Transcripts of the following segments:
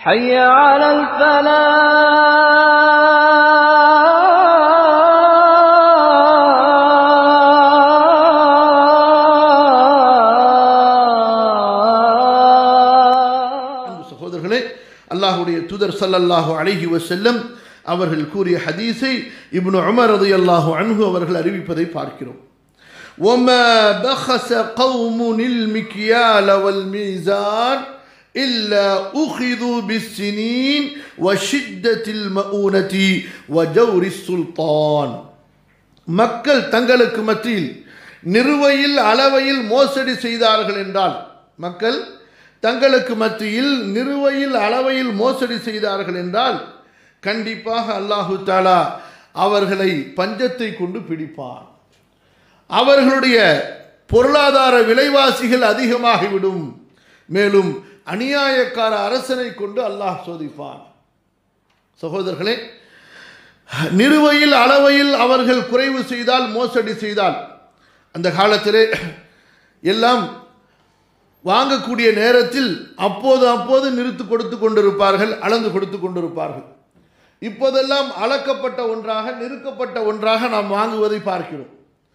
حي على الفلاح அன்பு சகோதரர்களே அல்லாஹ்வுடைய தூதர் ஸல்லல்லாஹு அலைஹி வஸல்லம் அவர்கள் கூறிய ஹதீஸை இப்னு உமர் ரலியல்லாஹு அன்ஹு அவர்கள் அறிவிப்பதை பார்க்கிறோம் وما بخس قوم المكيال والميزان إلا أخذوا بالسنين وشدة المؤونة وجور السلطان மக்கள் தங்களுக்கு மத்தியில் நிறுவையில் அளவையில் மோசடி செய்தார்கள் என்றால் மக்கள் தங்களுக்கு மத்தியில் நிறுவையில் அளவையில் மோசடி செய்தார்கள் என்றால் கண்டிப்பாக அல்லாஹு தாலா அவர்களை பஞ்சத்தை கொண்டு பிடிப்பான் அவர்களுடைய பொருளாதார விலைவாசிகள் அதிகமாகிவிடும் மேலும் அநியாயக்கார அரசனை கொண்டு அல்லாஹ் சோதிப்பான் சகோதரர்களே நிறுவையில் அளவையில் அவர்கள் குறைவு செய்தால் மோசடி செய்தால் அந்த காலத்திலே எல்லாம் வாங்கக்கூடிய நேரத்தில் அப்போது அப்போது நிறுத்து கொடுத்து கொண்டிருப்பார்கள் அளந்து கொடுத்து கொண்டிருப்பார்கள் இப்போதெல்லாம் அளக்கப்பட்ட ஒன்றாக நிறுக்கப்பட்ட ஒன்றாக நாம் வாங்குவதை பார்க்கிறோம்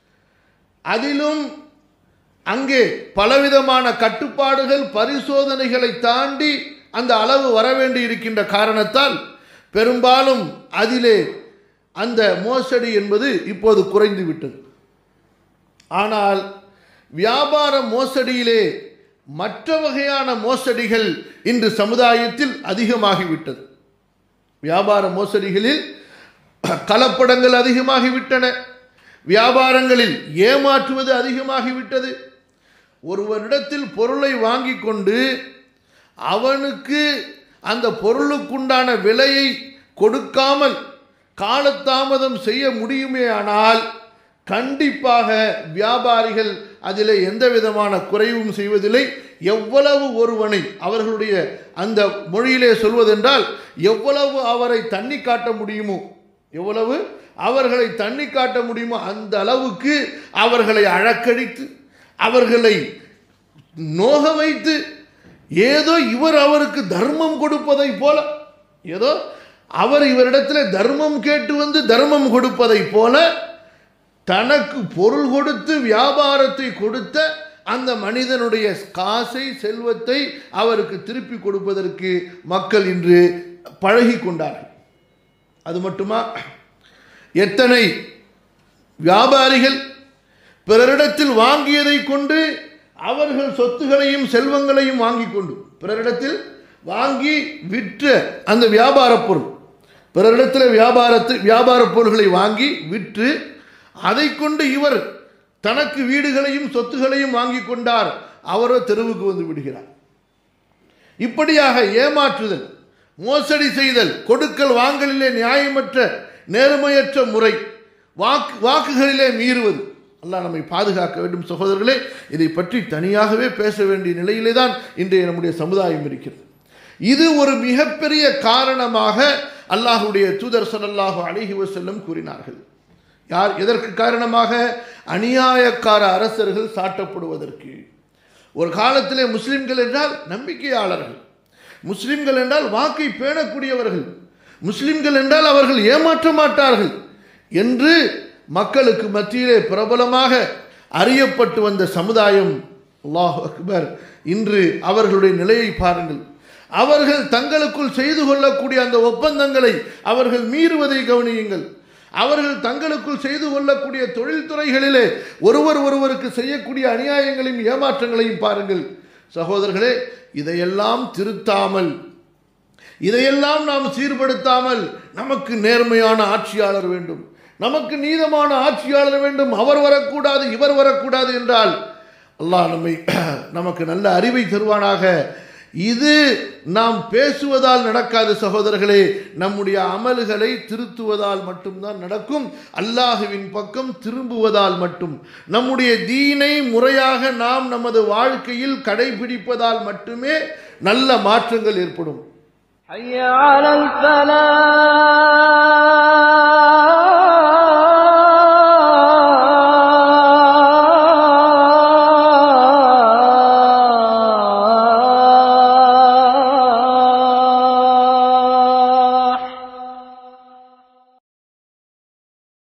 அதிலும் அங்கே பலவிதமான கட்டுப்பாடுகள் பரிசோதனைகளை தாண்டி அந்த அளவு வர வேண்டி இருக்கின்ற காரணத்தால் பெரும்பாலும் அதிலே அந்த மோசடி என்பது இப்போது குறைந்து விட்டது ஆனால் வியாபார மோசடியிலே மற்ற வகையான மோசடிகள் இன்று சமுதாயத்தில் அதிகமாகிவிட்டது வியாபார மோசடிகளில் கலப்படங்கள் அதிகமாகிவிட்டன வியாபாரங்களில் ஏமாற்றுவது அதிகமாகிவிட்டது ஒருவரிடத்தில் பொருளை வாங்கி கொண்டு அவனுக்கு அந்த பொருளுக்குண்டான விலையை கொடுக்காமல் காலதாமதம் செய்ய முடியுமே ஆனால் கண்டிப்பாக வியாபாரிகள் அதில் எந்த விதமான குறைவும் செய்வதில்லை எவ்வளவு ஒருவனை அவர்களுடைய அந்த மொழியிலே சொல்வதென்றால் எவ்வளவு அவரை தண்ணி காட்ட முடியுமோ எவ்வளவு அவர்களை தண்ணி காட்ட முடியுமோ அந்த அளவுக்கு அவர்களை அழக்கடித்து அவர்களை நோக வைத்து ஏதோ இவர் அவருக்கு தர்மம் கொடுப்பதை போல ஏதோ அவர் இவரிடத்தில் தர்மம் கேட்டு வந்து தர்மம் கொடுப்பதை போல தனக்கு பொருள் கொடுத்து வியாபாரத்தை கொடுத்த அந்த மனிதனுடைய காசை செல்வத்தை அவருக்கு திருப்பி கொடுப்பதற்கு மக்கள் இன்று பழகி கொண்டார்கள் அது மட்டுமா எத்தனை வியாபாரிகள் பிறரிடத்தில் வாங்கியதை கொண்டு அவர்கள் சொத்துகளையும் செல்வங்களையும் வாங்கி கொண்டு பிறரிடத்தில் வாங்கி விற்ற அந்த வியாபார பொருள் பிறரிடத்தில் வியாபாரத்து வியாபார பொருள்களை வாங்கி விற்று அதை கொண்டு இவர் தனக்கு வீடுகளையும் சொத்துகளையும் வாங்கி கொண்டார் அவரோ தெருவுக்கு வந்து விடுகிறார் இப்படியாக ஏமாற்றுதல் மோசடி செய்தல் கொடுக்கல் வாங்கலிலே நியாயமற்ற நேர்மையற்ற முறை வாக்கு வாக்குகளிலே மீறுவது அல்லாஹ் நம்மை பாதுகாக்க வேண்டும் சகோதரர்களே இதை பற்றி தனியாகவே பேச வேண்டிய நிலையிலே தான் இன்றைய நம்முடைய சமுதாயம் இருக்கிறது இது ஒரு மிகப்பெரிய காரணமாக அல்லாஹுடைய தூதர் ஸல்லல்லாஹு அலைஹி வஸல்லம் கூறினார்கள் யார் எதற்கு காரணமாக அநியாயக்கார அரசர்கள் சாட்டப்படுவதற்கு ஒரு காலத்திலே முஸ்லிம்கள் என்றால் நம்பிக்கையாளர்கள் முஸ்லிம்கள் என்றால் வாக்கை பேணக்கூடியவர்கள் முஸ்லிம்கள் என்றால் அவர்கள் ஏமாற்ற மாட்டார்கள் என்று மக்களுக்கு மத்தியிலே பிரபலமாக அறியப்பட்டு வந்த சமுதாயம் அல்லாஹ் அக்பர் இன்று அவர்களுடைய நிலையை பாருங்கள் அவர்கள் தங்களுக்குள் செய்து கொள்ளக்கூடிய அந்த ஒப்பந்தங்களை அவர்கள் மீறுவதை கவனியுங்கள் அவர்கள் தங்களுக்குள் செய்து கொள்ளக்கூடிய தொழில்துறைகளிலே ஒருவர் ஒருவருக்கு செய்யக்கூடிய அநியாயங்களையும் ஏமாற்றங்களையும் பாருங்கள் சகோதரர்களே இதையெல்லாம் திருத்தாமல் இதையெல்லாம் நாம் சீர்படுத்தாமல் நமக்கு நேர்மையான ஆட்சியாளர் வேண்டும் நமக்கு நீதமான ஆட்சியாளர் வேண்டும் அவர் வரக்கூடாது இவர் வரக்கூடாது என்றால் அல்லாஹ் நம்மை நமக்கு நல்ல அறிவை தருவானாக இது நாம் பேசுவதால் நடக்காது சகோதரர்களே நம்முடைய அமல்களை திருத்துவதால் மட்டும்தான் நடக்கும் அல்லாஹுவின் பக்கம் திரும்புவதால் மட்டும் நம்முடைய தீனை முறையாக நாம் நமது வாழ்க்கையில் கடைபிடிப்பதால் மட்டுமே நல்ல மாற்றங்கள் ஏற்படும் حي على الفلاح